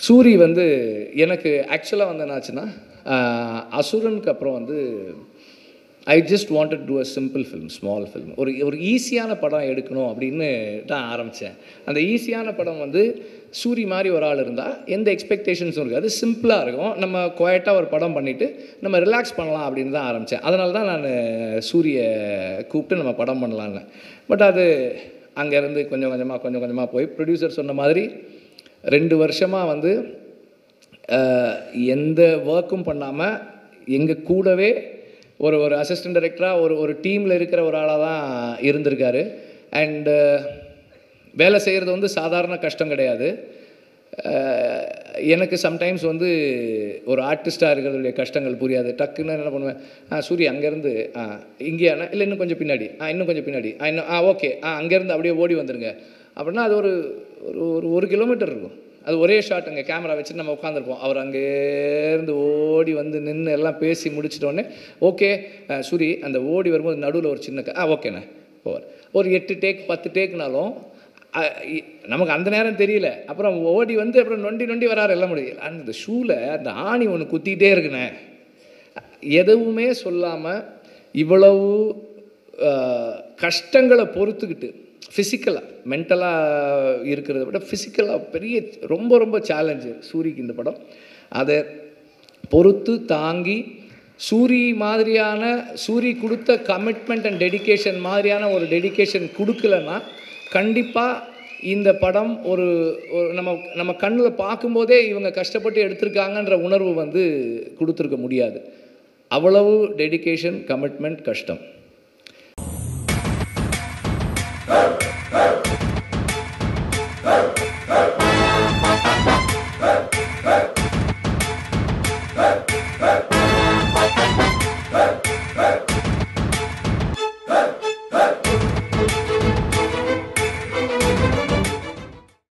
சூரி வந்து எனக்கு ஆக்சுவலாக வந்து என்னாச்சுன்னா ஆஹ், அசுரனுக்கு அப்புறம் வந்து I just wanted to a simple film small film ஒரு ஒரு ஈஸியான படம் எடுக்கணும் அப்படின்னு தான் ஆரம்பித்தேன் அந்த ஈஸியான படம் வந்து சூரி மாதிரி ஒரு ஆள் இருந்தால் எந்த எக்ஸ்பெக்டேஷன்ஸும் இருக்காது சிம்பிளாக இருக்கும் நம்ம குவாய்ட்டாக ஒரு படம் பண்ணிவிட்டு நம்ம ரிலாக்ஸ் பண்ணலாம் அப்படின்னு தான் ஆரம்பித்தேன் அதனால தான் நான் சூரிய கூப்பிட்டு நம்ம படம் பண்ணலான்னு பட் அது அங்கேருந்து கொஞ்சம் கொஞ்சமாக கொஞ்சம் கொஞ்சமாக போய் ப்ரொடியூசர் சொன்ன மாதிரி ரெண்டு வருஷமாக வந்து அஹ், எந்த ஒர்க்கும் பண்ணாமல் எங்கள் கூடவே ஒரு ஒரு அசிஸ்டன்ட் டைரக்டராக ஒரு ஒரு டீமில் இருக்கிற ஒரு ஆளாக தான் இருந்திருக்காரு அண்டு வேலை செய்கிறது வந்து சாதாரண கஷ்டம் கிடையாது அஹ், எனக்கு சம்டைம்ஸ் வந்து ஒரு ஆர்டிஸ்ட்டாக இருக்கிறதுடைய கஷ்டங்கள் புரியாது டக்குன்னு என்ன பண்ணுவேன் ஆ சூரிய அங்கேருந்து ஆ இங்கேயாண்ணா இல்லை இன்னும் கொஞ்சம் பின்னாடி ஆ இன்னும் கொஞ்சம் பின்னாடி ஆ இன்னும் ஆ ஓகே ஆ அங்கேருந்து அப்படியே ஓடி வந்துருங்க அப்படின்னா அது ஒரு ஒரு ஒரு ஒரு கிலோமீட்டர் இருக்கும் அது ஒரே ஷாட் அங்கே கேமரா வச்சுட்டு நம்ம உட்காந்துருப்போம் அவர் அங்கேருந்து ஓடி வந்து நின்று எல்லாம் பேசி முடிச்சிட்டோடனே ஓகே சூரி அந்த ஓடி வரும்போது நடுவில் ஒரு சின்ன க- ஆ ஓகேண்ணே போவார் ஒரு எட்டு டேக் பத்து டேக்னாலும் அஹ், இ- நமக்கு அந்த நேரம் தெரியல அப்புறம் ஓடி வந்து அப்புறம் நொண்டி நொண்டி வராரு எல்லாம் முடியும் அந்த ஷூவில் அந்த ஆணி ஒன்று குத்திக்கிட்டே இருக்குண்ணே எதுவுமே சொல்லாமல் இவ்வளவு அஹ், கஷ்டங்களை பொறுத்துக்கிட்டு ஃபிசிக்கலாக மென்டலாக இருக்கிறத விட ஃபிசிக்கலாக பெரிய ரொம்ப ரொம்ப சேலஞ்சு சூரிக்கு இந்த படம் அதை பொறுத்து தாங்கி சூரி மாதிரியான சூரி கொடுத்த கமிட்மெண்ட் அண்ட் டெடிகேஷன் மாதிரியான ஒரு டெடிகேஷன் கொடுக்கலன்னா கண்டிப்பாக இந்த படம் ஒரு ஒரு நம்ம நம்ம கண்ணில் பார்க்கும்போதே இவங்க கஷ்டப்பட்டு எடுத்திருக்காங்கன்ற உணர்வு வந்து கொடுத்துருக்க முடியாது அவ்வளவு டெடிகேஷன் கமிட்மெண்ட் கஷ்டம்